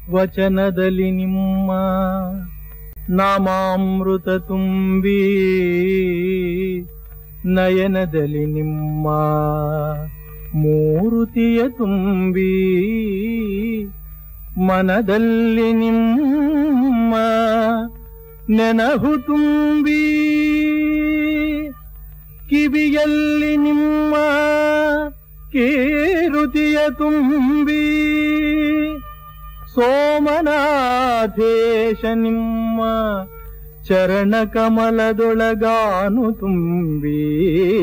ವಚನದಲ್ಲಿ ನಿಮ್ಮ ನಾಮಾಮೃತ ತುಂಬಿ ನಯನದಲ್ಲಿ ನಿಮ್ಮ ಮೂರುತಿಯ ತುಂಬಿ ಮನದಲ್ಲಿ ನಿಮ್ಮ ನೆನಹು ತುಂಬಿ ಕಿವಿಯಲ್ಲಿ ನಿಮ್ಮ ಕೇರುತಿಯ ತುಂಬಿ ಸೋಮನಾಥೇಶ ನಿಮ್ಮ ಚರಣ ಕಮಲದೊಳಗಾನು ತುಂಬಿ